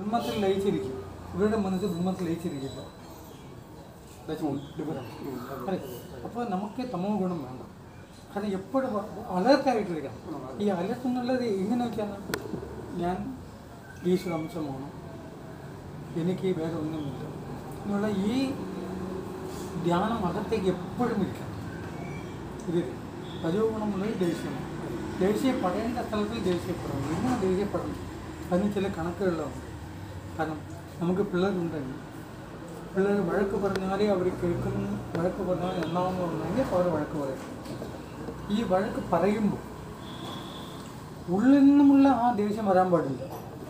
ബ്രഹ്മത്തിൽ ലയിച്ചിരിക്കും ഇവരുടെ മനസ്സ് ബ്രഹ്മത്തിൽ ലയിച്ചിരിക്കില്ല അതെ അപ്പോൾ നമുക്ക് തമോ ഗുണം വേണ്ട കാരണം എപ്പോഴും അലർട്ടായിട്ടിരിക്കണം ഈ അലർട്ട് എന്നുള്ളത് എങ്ങനെ വെച്ചാൽ ഞാൻ ഈശ്വര അംശമാണ് എനിക്ക് വേറെ ഒന്നുമില്ല എന്നുള്ള ഈ ധ്യാനം അകത്തേക്ക് എപ്പോഴും ഇരിക്കണം ഇത് രജോ ഗുണമുള്ളത് ദേഷ്യമാണ് ദേഷ്യപ്പെടേണ്ട സ്ഥലത്തിൽ ദേഷ്യപ്പെടണം എങ്ങനെ ദേഷ്യപ്പെടണം അതിന് ചില കണക്കുകളുണ്ട് കാരണം നമുക്ക് പിള്ളേരുണ്ടെങ്കിൽ പിള്ളേർ വഴക്ക് പറഞ്ഞാലേ അവർ കേൾക്കും വഴക്ക് പറഞ്ഞാൽ നന്നാവുമെന്ന് പറഞ്ഞെങ്കിൽ അവർ വഴക്ക് പറയും ഈ വഴക്ക് പറയുമ്പോൾ ഉള്ളിൽ നിന്നുമുള്ള ആ ദേഷ്യം വരാൻ പാടില്ല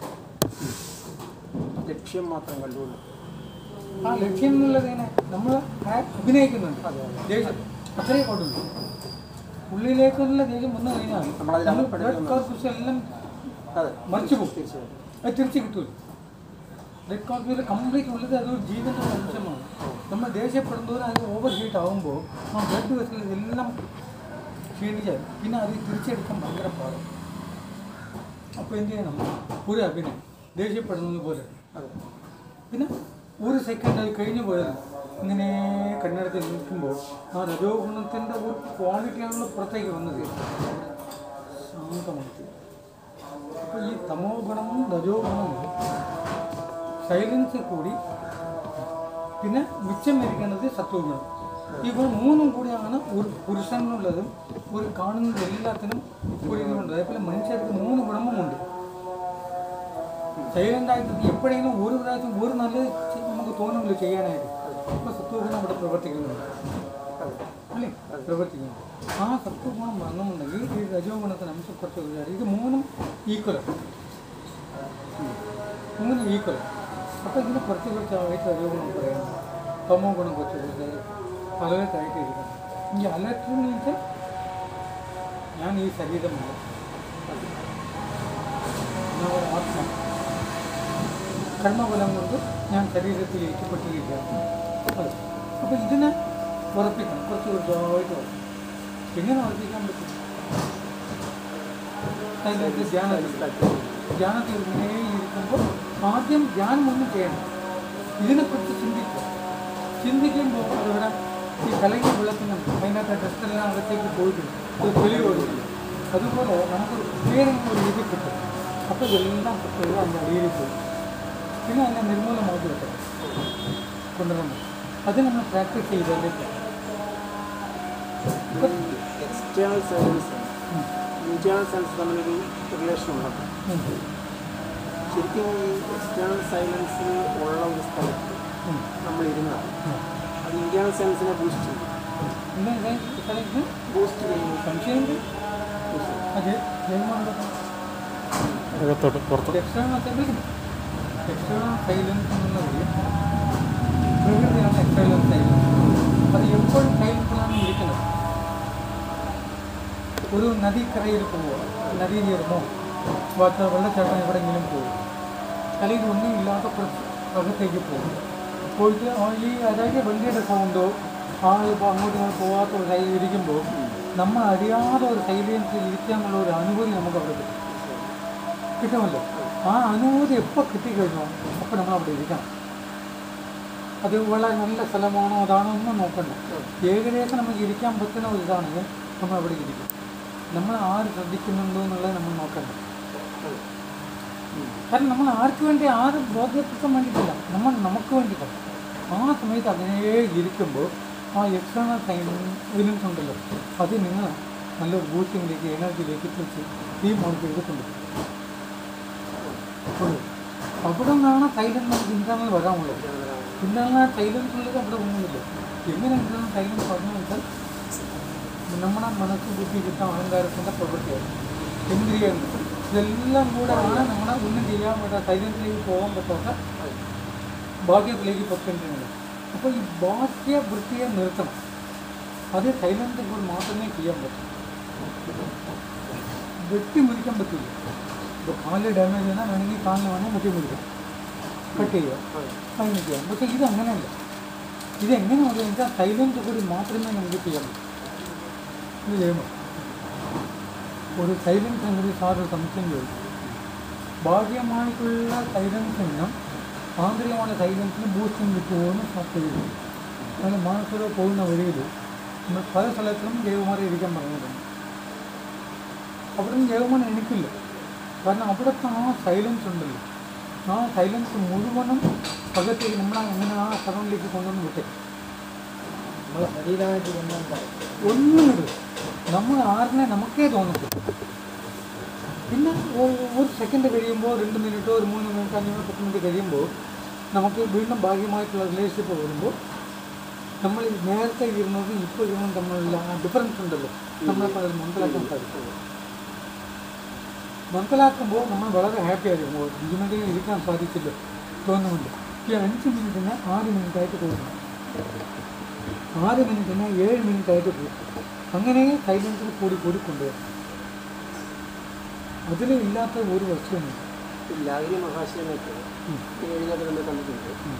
ലക്ഷ്യം മാത്രം കണ്ടുകൊണ്ട് ആ ലക്ഷ്യം എന്നുള്ളതിനെ നമ്മൾ അഭിനയിക്കുന്നുണ്ട് ദേഷ്യം അത്രയും കൊണ്ടുണ്ട് ഉള്ളിലേക്കുള്ള ദേഷ്യം വന്നു കഴിഞ്ഞാൽ നമ്മളതിൽ നമ്മൾ അകപ്പെടുന്നു. ബ്ലഡ് കോർപ്പസ് എല്ലാം അതെ മറിച്ചു പോകും തീർച്ചയായും അത് തിരിച്ച് കിട്ടൂല ബ്ലഡ് കോർപ്പസിൽ കംപ്ലീറ്റ് ഉള്ളത് അതൊരു ജീവൻ്റെ ഒരു അംശമാണ് നമ്മൾ ദേഷ്യപ്പെടുമ്പോൾ അത് ഓവർ ഹീറ്റ് ആകുമ്പോൾ ആ ബ്ലഡ് വെസൽ എല്ലാം ക്ഷീണിച്ചാൽ പിന്നെ അത് തിരിച്ചെടുക്കാൻ ഭയങ്കര പാടും അപ്പോൾ എന്ത് ചെയ്യണം ഒരു അഭിനയം ദേഷ്യപ്പെടുന്നത് പോലെ അതെ പിന്നെ ഒരു സെക്കൻഡ് അത് കഴിഞ്ഞു പോയാൽ ഇങ്ങനെ കണ്ണെടുത്ത് നിൽക്കുമ്പോൾ ആ രജോ ഗുണത്തിൻ്റെ ഒരു ക്വാളിറ്റിയാണല്ലോ പുറത്തേക്ക് വന്നത് ശാന്തമായി അപ്പോൾ ഈ തമോ ഗുണവും രജോ ഗുണവും സൈലൻസ് കൂടി പിന്നെ മിച്ചം ഇരിക്കുന്നത് സത്വഗുണം ഈ ഗുണം മൂന്നും കൂടിയാണ് ഒരു പുരുഷനുള്ളതും ഒരു കാണുന്നത് എല്ലാത്തിനും ഒരു ഇതുണ്ട് അതേപോലെ മനുഷ്യർക്ക് മൂന്ന് ഗുണമുണ്ട് സൈലൻ്റ് ആയിട്ട് എപ്പോഴെങ്കിലും ഒരു പ്രാവശ്യം ഒരു നല്ലത് ചെ- നമുക്ക് തോന്നുന്നില്ല ചെയ്യാനായിട്ട് അപ്പോൾ സത്വഗുണം അവിടെ പ്രവർത്തിക്കുന്നുണ്ട് അല്ലേ പ്രവർത്തിക്കുന്നു ആ സത്വഗുണം വന്നുണ്ടെങ്കിൽ ഈ രജോ ഗുണത്തിന് അംശം കുറച്ച് ഒഴിവാക്കി ഇത് മൂന്നും ഈക്വലാണ് മൂന്നും ഈക്വൽ അപ്പോൾ ഇതിന് കുറച്ച് കുറച്ചായിട്ട് രജോ ഗുണം പറയുന്നു തമോ ഗുണം കുറച്ച് കുറച്ച് അലർട്ടായിട്ട് ഇരിക്കണം ഈ അലർട്ട് എന്ന് വെച്ചാൽ ഞാൻ ഈ ശരീരമല്ല ഞാൻ ഒരു ആത്മ കർമ്മഫലം കൊണ്ട് ഞാൻ ശരീരത്തിൽ ഏറ്റുപെട്ടിരിക്കുകയാണ് അതെ അപ്പോൾ ഇതിനെ ഉറപ്പിക്കണം കുറച്ച് കുറച്ചായിട്ട് ഉറപ്പിക്കണം. എങ്ങനെ ഉറപ്പിക്കാൻ പറ്റും അതിനകത്ത് ധ്യാനത്തിൽ ധ്യാനത്തിൽ ഇങ്ങനെ ഇരിക്കുമ്പോൾ ആദ്യം ധ്യാനം ഒന്നും ചെയ്യണം ഇതിനെക്കുറിച്ച് ചിന്തിക്കുക ചിന്തിക്കുമ്പോൾ അതിവിടെ ഈ കലങ്ങിയ വെള്ളത്തിനും അതിനകത്ത് ടെസ്റ്റെല്ലാം അകത്തേക്ക് പോയിട്ടുണ്ട് അത് തെളിവ് വരുന്നില്ല അതുപോലെ നമുക്ക് ഏതെങ്കിലും ഒരു ഇത് കിട്ടും അപ്പോൾ ഇതെല്ലാം കിട്ടുക അതിൻ്റെ അടിയിൽ പോയി പിന്നെ അതിനെ നിർമ്മൂലമാക്കി വെക്കണം കൊണ്ടുവരണം അത് നമ്മൾ പ്രാക്ടീസ് ചെയ്താലേ ഇപ്പം എക്സ്റ്റേണൽ സൈലൻസ് ഉം. ഇന്റേണൽ സെൻസ് തമ്മിലൊരു റിലേഷൻ ഉണ്ട് ഉം. ശരിക്കും ഈ എക്സ്റ്റേണൽ സൈലൻസിൽ ഉള്ള ഒരു സ്ഥലത്ത് ഉം. നമ്മൾ ഇരുന്നാൽ ഉം. അത് ഇന്റേണൽ സെൻസിനെ ബൂസ്റ്റ് ചെയ്യും എന്താ ഇത് സ്ഥലത്ത് ബൂസ്റ്റ് ചെയ്യും സംശയമുണ്ട് അത് ജയമാണ്ടോ അകത്തോട്ട് പുറത്ത് എക്സ്റ്റേണൽ സൈലൻസ് എക്സ്റ്റേണൽ സൈലൻസ് എന്നുള്ളത് പ്രകൃതിയാണ് എക്സ്റ്റേണൽ സൈലൻസ് അത് എപ്പോഴും സൈലൻസിലാണ് ഇരിക്കുന്നത് ഒരു നദിക്കരയിൽ പോവുക നദി തീർന്നോ വാത്ത വെള്ളച്ചാട്ടം എവിടെയെങ്കിലും പോകും അല്ലെങ്കിൽ ഒന്നും ഇല്ലാത്ത കുറച്ച് അകത്തേക്ക് പോകും പോയിട്ട് ആ ഈ അതായത് വണ്ടിയുടെ സൗണ്ടോ ആ ഇപ്പോൾ അങ്ങോട്ട് ഇങ്ങോട്ട് പോകാത്ത ഒരു സൈഡിൽ ഇരിക്കുമ്പോൾ നമ്മൾ അറിയാതെ ഒരു സൈലൻസിൽ ഇരിക്കുക എന്നുള്ള ഒരു അനുഭൂതി നമുക്ക് അവിടെ കിട്ടും കിട്ടുമല്ലോ ആ അനുഭൂതി എപ്പോൾ കിട്ടിക്കഴിഞ്ഞോ അപ്പോൾ നമ്മൾ അവിടെ ഇരിക്കണം അത് വളരെ നല്ല സ്ഥലമാണോ അതാണോ ഒന്നും നോക്കണ്ട ഏകദേശം നമുക്ക് ഇരിക്കാൻ പറ്റുന്ന ഒരു ഇതാണെങ്കിൽ നമ്മൾ അവിടെ ഇരിക്കും നമ്മൾ ആര് ശ്രദ്ധിക്കുന്നുണ്ടോ എന്നുള്ളത് നമ്മൾ നോക്കണ്ട കാരണം നമ്മൾ ആർക്ക് വേണ്ടി ആരും ബോധ്യപ്പെടുത്താൻ വേണ്ടിയിട്ടില്ല നമ്മൾ നമുക്ക് വേണ്ടിയിട്ടാണ് ആ സമയത്ത് അങ്ങനെ ഇരിക്കുമ്പോൾ ആ എക്സ്റ്റേണൽ സൈലൻസ് ഉണ്ടല്ലോ അത് നിങ്ങൾ നല്ലൊരു ബൂസ്റ്റിങ്ങിലേക്ക് എനർജിയിലേക്ക് എത്തിച്ച് ഈ മോൾക്ക് എടുക്കുന്നുണ്ട് ഉള്ളൂ. അവിടെ നിന്നാണ് സൈലൻസ് നമുക്ക് ഇന്റർണൽ വരാനുള്ളത് ഇന്റർണൽ സൈലൻസ് ഉള്ളത് അവിടെ ഒന്നുമില്ല എങ്ങനെ ഇന്റർണൽ സൈലൻസ് പറഞ്ഞു വെച്ചാൽ നമ്മുടെ മനസ്സ് ബുദ്ധി ചിത്തം അഹങ്കാരത്തിൻ്റെ പ്രവൃത്തിയാണ് ഇന്ദ്രിയങ്ങൾ ഇതെല്ലാം കൂടെ ആണ് നമ്മളെ ഒന്നും ചെയ്യാൻ പറ്റാത്ത സൈലൻസിലേക്ക് പോകാൻ പറ്റാത്ത ഭാഗ്യത്തിലേക്ക് പൊയ്ക്കൊണ്ടിരുന്നത് അപ്പോൾ ഈ ബാഹ്യ വൃത്തിയെ നിർത്തണം അത് സൈലൻസ് കൂടെ മാത്രമേ ചെയ്യാൻ പറ്റൂ വെട്ടി മുറിക്കാൻ പറ്റില്ല ഇപ്പോൾ കാല് ഡാമേജ് ചെയ്യണം വേണമെങ്കിൽ കാലിന് വേണമെങ്കിൽ വെട്ടി മുറിക്കാം കട്ട് ചെയ്യുക അതിന് ചെയ്യാം പക്ഷേ ഇത് അങ്ങനെയല്ല ഇത് എങ്ങനെ വെച്ചാൽ സൈലൻസ് കൂടി മാത്രമേ നമുക്ക് ചെയ്യാൻ പറ്റൂ ഇത് ചെയ്യണം ഒരു സൈലൻസ് എന്നൊരു സാറ് സംശയം ചോദിച്ചു ഭാഗ്യമായിട്ടുള്ള സൈലൻസിനും ആന്തരികമായ സൈലൻസിന് ബൂസ്റ്റിംഗ് കിട്ടുമെന്ന് സാധ്യതയുണ്ട് അങ്ങനെ മാനസിക പോകുന്ന വഴിയിൽ നമ്മൾ പല സ്ഥലത്തിലും ജൈവമാരെ ഇരിക്കാൻ പറഞ്ഞിട്ടുണ്ട് അവിടെ നിന്ന് ജൈവമാൻ എനിക്കില്ല കാരണം അവിടുത്തെ ആ സൈലൻസ് ഉണ്ടല്ലോ ആ സൈലൻസ് മുഴുവനും പകത്തേക്ക് നമ്മളെ എങ്ങനെ ആ സ്ഥലങ്ങളിലേക്ക് കൊണ്ടുവന്ന് വിട്ടേ നമ്മളെ ശരീരമായിട്ട് കൊണ്ടുവന്ന ഒന്നുമില്ല നമ്മൾ ആറിനെ നമുക്കേ തോന്നത്തില്ല പിന്നെ ഒ- ഒരു സെക്കൻഡ് കഴിയുമ്പോൾ രണ്ട് മിനിറ്റോ ഒരു മൂന്ന് മിനിറ്റ് അഞ്ച് മിനിറ്റ് പത്ത് മിനിറ്റ് കഴിയുമ്പോൾ നമുക്ക് വീണ്ടും ഭാഗ്യമായിട്ടുള്ള റിലേഷൻഷിപ്പ് വരുമ്പോൾ നമ്മൾ ഈ നേരത്തെ ഇരുന്നത് ഇപ്പോൾ ഇരുന്നത് തമ്മിലുള്ള ആ ഡിഫറൻസ് ഉണ്ടല്ലോ നമ്മളപ്പോൾ അത് മനസ്സിലാക്കാൻ സാധിക്കും മനസ്സിലാക്കുമ്പോൾ നമ്മൾ വളരെ ഹാപ്പി ആയിരിക്കും ഓ, അഞ്ച് മിനിറ്റ് ഇരിക്കാൻ സാധിച്ചില്ല തോന്നുന്നുണ്ട് ഈ അഞ്ച് മിനിറ്റിന് ആറ് മിനിറ്റായിട്ട് തോന്നുന്നു ആറ് മിനിറ്റിന് ഏഴ് മിനിറ്റായിട്ട് പോകും അങ്ങനെ സൈലൻസിൽ കൂടി കൂടി കൊണ്ടുവരും അതിൽ ഇല്ലാത്ത ഒരു വസ്തുവില്ല ലാഗിരി മഹാശയനൊക്കെ ഉം. എഴുതിയിട്ട് നമ്മൾ കണ്ടിട്ടുണ്ട് ഉം.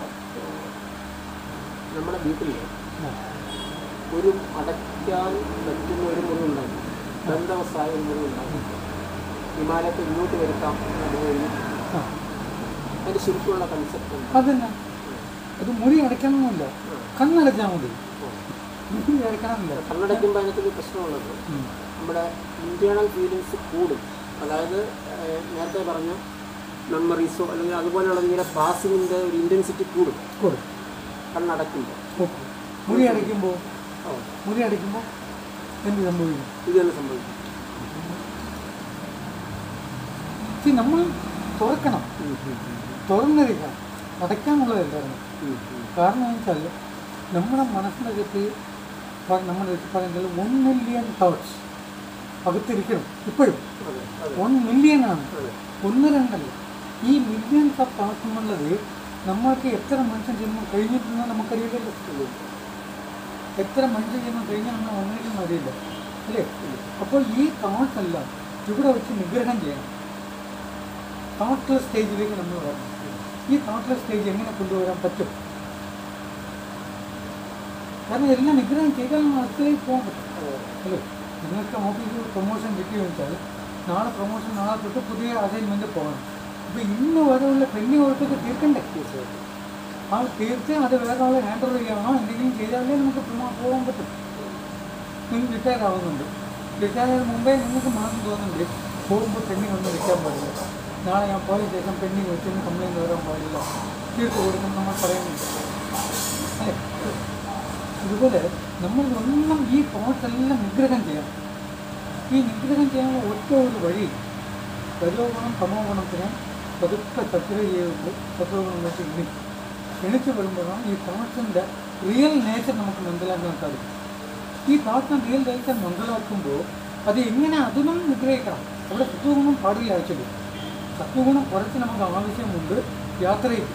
നമ്മുടെ വീട്ടിൽ ആ. ഒരു അടയ്ക്കാൻ പറ്റുന്ന ഒരു മുറി ഉണ്ടാകും ബന്ധവസായ ഒരു മുറി ഉണ്ടാകും ഹിമാലയത്തെ ഇങ്ങോട്ട് വരുത്താം എന്ന് എഴുതി ആ അതിൻ്റെ ശരിക്കുള്ള കൺസെപ്റ്റ് ഉണ്ട് അതന്നെ അത് മുറി അടയ്ക്കണമെന്നില്ല കണ്ണടച്ചാൽ മതി മുറി അടയ്ക്കണമെന്നില്ല കണ്ണടയ്ക്കുമ്പോൾ അതിനകത്തൊരു പ്രശ്നമുള്ളത് ഉം. നമ്മുടെ ഇൻറ്റേണൽ ഫീലിങ്സ് കൂടും അതായത് ഏഹ്, നേരത്തെ പറഞ്ഞ മെമ്മറീസോ അല്ലെങ്കിൽ അതുപോലെയുള്ള ഇങ്ങനെ പാസിങ്ങിൻ്റെ ഒരു ഇൻറ്റൻസിറ്റി കൂടും കൊടു കണ്ണടയ്ക്കുമ്പോൾ ഓക്കെ മുറി അടയ്ക്കുമ്പോൾ ഓ മുറി അടയ്ക്കുമ്പോൾ എന്ത് സംഭവിക്കും ഇത് തന്നെ സംഭവിക്കും പക്ഷെ നമ്മൾ തുറക്കണം ഉം, ഉം, തുറന്നിരിക്കണം അടയ്ക്കാനുള്ളതല്ലായിരുന്നു ഉം, ഉം. കാരണം എന്ന് വെച്ചാൽ നമ്മുടെ മനസ്സിനകത്ത് പ- നമ്മുടെ അടുത്ത് പറയുന്നത് വൺ മില്യൺ തോട്ട്സ് അകത്തിരിക്കണം ഇപ്പോഴും അതെ അതെ വൺ മില്യൺ ആണ് അതെ ഒന്ന് രണ്ടല്ല ഈ മില്യൺസ് ഓഫ് തോട്ട്സ് എന്നുള്ളത് നമ്മൾക്ക് എത്ര മനുഷ്യൻ ജന്മം കഴിഞ്ഞിട്ടുണ്ടെന്ന് നമുക്കറിയില്ലല്ലോ ഉം. എത്ര മനുഷ്യ ജന്മം കഴിഞ്ഞാണെന്ന് വന്നിരിക്കുന്ന അറിയില്ല അല്ലേ അപ്പോൾ ഈ തോട്ട്സ് എല്ലാം ഇവിടെ വെച്ച് നിഗ്രഹം ചെയ്യണം തോട്ട്ലെസ് സ്റ്റേജിലേക്ക് നമ്മൾ വരണം ഈ തോട്ട്ലെസ് സ്റ്റേജ് എങ്ങനെ കൊണ്ടുവരാൻ പറ്റും കാരണം എല്ലാം നിഗ്രഹം ചെയ്താൽ അടുത്തേക്ക് പോകാൻ പറ്റും അതെ അല്ലേ നിങ്ങൾക്ക് ഓഫീസിൽ പ്രൊമോഷൻ കിട്ടിയെന്ന് വെച്ചാൽ നാളെ പ്രൊമോഷൻ നാളെ തൊട്ട് പുതിയ അസൈൻമെൻറ്റ് പോകണം അപ്പോൾ ഇന്ന് വരെയുള്ള പെൻഡിങ് വർക്കൊക്കെ തീർക്കണ്ടേ തീർച്ചയായിട്ടും ആ തീർച്ച അത് വേറെ ആളെ ഹാൻഡ് ഓവർ ചെയ്യണോ എന്തെങ്കിലും ചെയ്താലേ നമുക്ക് പ്രൊമോ- പോകാൻ പറ്റും നിങ്ങൾ റിട്ടയർ ആവുന്നുണ്ട് റിട്ടയർ ആയതിനു മുമ്പേ നിങ്ങൾക്ക് മാസം തോന്നുന്നുണ്ട് പോകുമ്പോൾ പെൻഡിങ് ഒന്നും വെക്കാൻ പാടില്ല നാളെ ഞാൻ പോയ ശേഷം പെൻഡിങ് വെച്ചൊന്നും കംപ്ലൈൻറ്റ് വരാൻ പാടില്ല തീർത്ത് കൊടുക്കണം നമ്മൾ പറയുന്നുണ്ട് അല്ലേ ഇതുപോലെ നമ്മൾ ഒന്നും ഈ തോട്ട്സ് എല്ലാം നിഗ്രഹം ചെയ്യണം ഈ നിഗ്രഹം ചെയ്യാനുള്ള ഒറ്റ ഒരു വഴി രജോ ഗുണം തമോ ഗുണത്തിനെ പതുക്കെ സത്യ ചെയ്ത് സത്വ ഗുണം വെച്ച് എണി എണിച്ച് വരുമ്പോഴാണ് ഈ തോട്ട്സിൻ്റെ റിയൽ നേച്ചർ നമുക്ക് മനസ്സിലാക്കാൻ സാധിക്കും ഈ തോട്ട്സിൻ്റെ റിയൽ നേച്ചർ മനസ്സിലാക്കുമ്പോൾ അത് എങ്ങനെ അതിനും നിഗ്രഹിക്കണം അവിടെ സത്വഗുണം പാടില്ല ആക്ച്വലി സത്വഗുണം കുറച്ച് നമുക്ക് ആവശ്യമുണ്ട് യാത്രയിൽ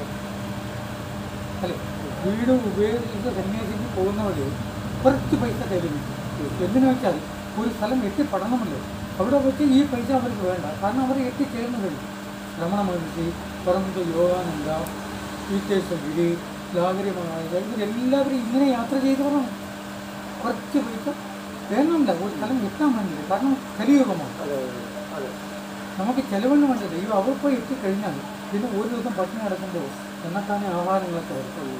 അല്ലേ വീട് ഉപയോഗിച്ച് സന്യാസിക്ക് പോകുന്നവർ കുറച്ച് പൈസ കയ്യിൽ കിട്ടും എന്തിനു വെച്ചാൽ ഒരു സ്ഥലം എത്തിപ്പെടണമല്ലോ അവിടെ വെച്ച് ഈ പൈസ അവർക്ക് വേണ്ട കാരണം അവർ എത്തിച്ചേർന്ന് കഴിഞ്ഞു രമണ മഹർഷി പറമ്പ് യോഗാനന്ദ ഈറ്റേശ്വരി ലാഗരി മഹാരാജ ഇവരെല്ലാവരും ഇങ്ങനെ യാത്ര ചെയ്തവരാണ് കുറച്ച് പൈസ വേണമെന്നില്ല ഒരു സ്ഥലം എത്താൻ വേണ്ടില്ല കാരണം കലിയുഗമാണ് അതെ അതെ നമുക്ക് ചിലവെന്ന് വേണ്ടത് ദൈവം അവർ പോയി എത്തിക്കഴിഞ്ഞാൽ പിന്നെ ഒരു ദിവസം പട്ടിണി നടക്കുമ്പോൾ എന്നെത്താനെ ആഹാരങ്ങളൊക്കെ വരും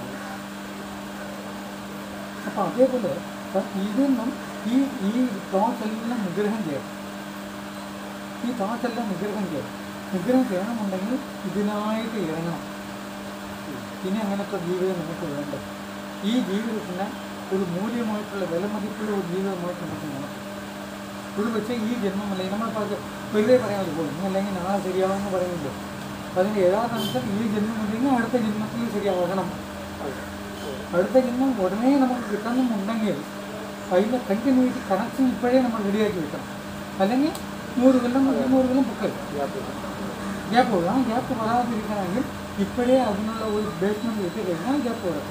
അപ്പോൾ അതേപോലെ ഇതൊന്നും ഈ ഈ തോട്ട്സ് എല്ലാം നിഗ്രഹം ചെയ്യണം ഈ തോട്ട്സ് എല്ലാം നിഗ്രഹം ചെയ്യണം നിഗ്രഹം ചെയ്യണമെന്നുണ്ടെങ്കിൽ ഇതിനായിട്ട് ഇറങ്ങണം ഇനി അങ്ങനത്തെ ജീവിതം നമുക്ക് വേണ്ട ഈ ജീവിതത്തിന് ഒരു മൂല്യമായിട്ടുള്ള വിലമതിപ്പുള്ള ഒരു ജീവിതമായിട്ട് നമുക്ക് വേണം ഒരു പക്ഷേ ഈ ജന്മമല്ല നമ്മൾ പറഞ്ഞ വെറുതെ പറയാൻ പോകും ഇന്നല്ലെങ്കിൽ നാളെ ശരിയാവുമെന്ന് പറയുന്നുണ്ട് അതിൻ്റെ യഥാർത്ഥ അർത്ഥം ഈ ജന്മമില്ലെങ്കിൽ അടുത്ത ജന്മത്തിൽ ശരിയാവണം അതെ അടുത്ത ജന്മം ഉടനെ നമുക്ക് കിട്ടണമെന്നുണ്ടെങ്കിൽ അതിൻ്റെ കണ്ടിന്യൂറ്റി കണക്ഷൻ ഇപ്പോഴേ നമ്മൾ റെഡിയാക്കി വെക്കണം അല്ലെങ്കിൽ നൂറ് കൊല്ലം നൂറ് കൊല്ലം പൊക്കൽ യാത്ര ഗ്യാപ്പ് വരും ആ ഗ്യാപ്പ് വരാതിരിക്കണമെങ്കിൽ ഇപ്പോഴേ അതിനുള്ള ഒരു ബേസ്മെൻറ്റ് വെച്ച് കഴിഞ്ഞാൽ ഗ്യാപ്പ് വരത്തില്ല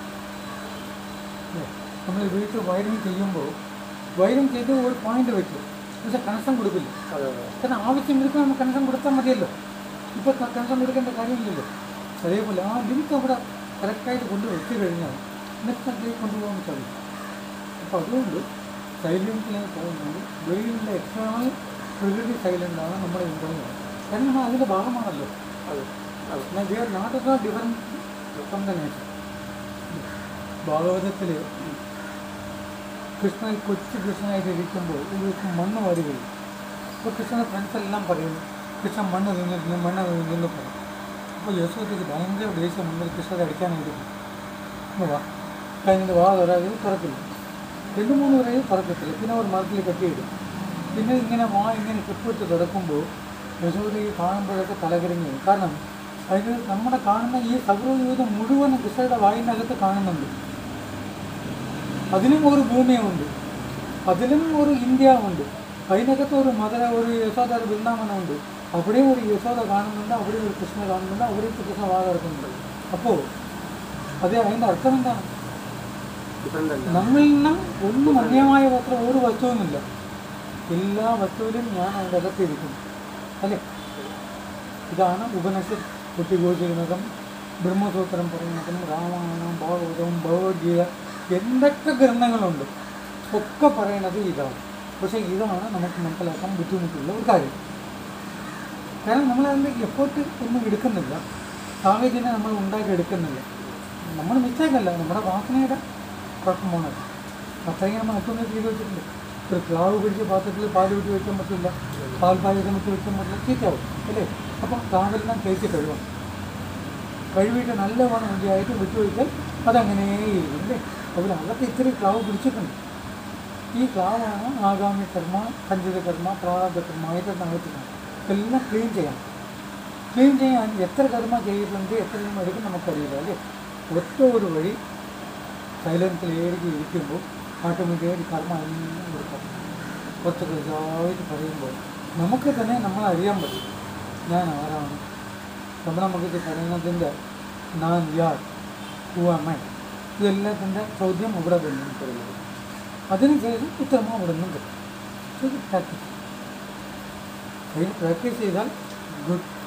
നമ്മൾ വീട്ടിൽ വയറിങ് ചെയ്യുമ്പോൾ വയറിങ് ചെയ്ത് ഒരു പോയിന്റ് വെച്ചു പക്ഷെ കണക്ഷൻ കൊടുക്കില്ല അതെ അതെ കാരണം ആവശ്യം വരുമ്പോൾ നമുക്ക് കണക്ഷൻ കൊടുത്താൽ മതിയല്ലോ ഇപ്പോൾ കണക്ഷൻ കൊടുക്കേണ്ട കാര്യമില്ലല്ലോ അതേപോലെ ആ ലിങ്ക് അവിടെ കറക്റ്റായിട്ട് കൊണ്ട് വെച്ച് കഴിഞ്ഞാൽ നെക്സ്റ്റ് അതിലേക്ക് കൊണ്ടുപോകാൻ സാധിക്കും അപ്പോൾ അതുകൊണ്ട് സൈലൻസിലേക്ക് പോകുന്നത് വെളിയിലുള്ള എക്സ്റ്റേണൽ പ്രകൃതി സൈലൻ്റാണ് നമ്മുടെ ഇൻഡോയിൽ കാരണം നമ്മൾ അതിൻ്റെ ഭാഗമാണല്ലോ അതെ അതെ എന്നാൽ we are not a different from the nature ഭാഗവതത്തിൽ കൃഷ്ണൻ കൊച്ചു കൃഷ്ണനായിട്ട് ഇരിക്കുമ്പോൾ ഒരു ദിവസം മണ്ണ് വാരി വീഴും അപ്പോൾ കൃഷ്ണൻ്റെ ഫ്രണ്ട്സ് എല്ലാം പറയും കൃഷ്ണൻ മണ്ണ് തിന്നിരുന്നു മണ്ണ് തിന്നു പറയും അപ്പോൾ യശോദയ്ക്ക് ഭയങ്കര ദേഷ്യം മുന്നിൽ കൃഷ്ണനെ അടിക്കാനായിട്ട് പോകും. ഇങ്ങ് വാ കഴിഞ്ഞിട്ട് വാ തുറയത് തുറക്കില്ല രണ്ട് മൂന്ന് പേരെയും തുറക്കത്തില്ല പിന്നെ ഒരു മരത്തിൽ കെട്ടിയിടും പിന്നെ ഇങ്ങനെ വാ ഇങ്ങനെ കെട്ടിട്ട് തുറക്കുമ്പോൾ യശോദയെ കാണുമ്പോഴൊക്കെ തലകരങ്ങി വരും കാരണം അതിന് നമ്മുടെ കാണുന്ന ഈ സൗരയൂഥം മുഴുവനും കൃഷ്ണയുടെ വായിനകത്ത് കാണുന്നുണ്ട് അതിനും ഒരു ഭൂമിയുണ്ട് അതിലും ഒരു ഇന്ത്യ ഉണ്ട് അതിനകത്ത് ഒരു മധുര ഒരു യശോദ ഒരു വൃന്ദാവനമുണ്ട് അവിടെയും ഒരു യശോദ കാണുന്നുണ്ട് അവിടെയും ഒരു കൃഷ്ണ കാണുന്നുണ്ട് അവിടെയും കൃഷ്ണ വാ കിടക്കുന്നുണ്ട് അപ്പോൾ അത് അതിൻ്റെ അർത്ഥം എന്താണ് ഡിഫറെൻ്റ് അല്ല നമ്മളിൽ നിന്ന് ഒന്നും അന്യമായ പത്രം ഒരു വസ്തുവുമില്ല എല്ലാ വസ്തുവിലും ഞാൻ അതിൻ്റെ അകത്തിരിക്കുന്നു അല്ലേ ഇതാണ് ഉപനിഷത്ത് കുട്ടിഘോഷിക്കുന്നതും ബ്രഹ്മസൂത്രം പറയുന്നതും രാമായണം ഭാഗവതവും ഭഗവത്ഗീത എന്തൊക്കെ ഗ്രന്ഥങ്ങളുണ്ട് ഒക്കെ പറയുന്നത് ഇതാണ് പക്ഷേ ഇതാണ് നമുക്ക് മനസ്സിലാക്കാൻ ബുദ്ധിമുട്ടുള്ള ഒരു കാര്യം കാരണം നമ്മൾ അതിൻ്റെ എഫേർട്ട് ഒന്നും എടുക്കുന്നില്ല സാഹചര്യം നമ്മൾ ഉണ്ടാക്കിയെടുക്കുന്നില്ല നമ്മൾ മിസ്റ്റേക്കല്ല നമ്മുടെ വാസനയുടെ കുഴപ്പമാണ് അത്രയും നമ്മൾ മറ്റൊന്നും ചെയ്ത് വെച്ചിട്ടുണ്ട് ഒരു ക്ലാവ് പിടിച്ച് പാത്രത്തിൽ പാൽ വിട്ട് വെക്കാൻ പറ്റില്ല പാൽ പായസം വിട്ട് വെക്കാൻ പറ്റില്ല ചീത്തയാവും അല്ലേ അപ്പം ക്ലാവെല്ലാം തേച്ച് കഴുകണം കഴുകിയിട്ട് നല്ലവണ്ണം ഉണ്ടിയായിട്ട് വിട്ടു വെച്ചാൽ അതങ്ങനെ ഇരിക്കും അല്ലേ അപ്പോൾ അതൊക്കെ ഇത്തിരി ക്ലാവ് പിടിച്ചിട്ടുണ്ട് ഈ ക്ലാവാണ് ആഗാമി കർമ്മ കഞ്ചിത കർമ്മ പ്രാരബ്ധ കർമ്മ ഇതൊക്കെ നടത്തുന്നത് എല്ലാം ക്ലീൻ ചെയ്യണം ക്ലീൻ ചെയ്യാൻ എത്ര കർമ്മ ചെയ്തിട്ടുണ്ട് എത്ര എണ്ണം എടുക്കും നമുക്കറിയില്ല അല്ലേ ഒറ്റ ഒരു വഴി സൈലൻസിലേക്ക് ഇരിക്കുമ്പോൾ ഓട്ടോമാറ്റിക്കായിട്ട് കർമ്മ എല്ലാം കൊടുക്കാം കുറച്ച് കുറച്ചായിട്ട് പറയുമ്പോൾ നമുക്ക് തന്നെ നമ്മൾ അറിയാൻ പറ്റും ഞാൻ ആരാണ് നമ്മൾ നമുക്ക് പറയുന്നതിൻ്റെ ഞാൻ യാർ ഹൂവമ്മ ഇതെല്ലാത്തിൻ്റെ ചോദ്യം ഇവിടെ വന്നു പറയുന്നത് അതിനുശേഷം ഉത്തരമോ അവിടെ നിന്നും കിട്ടും ഇത് പ്രാക്ടീസ് അതിൽ പ്രാക്ടീസ് ചെയ്താൽ ഗുഡ്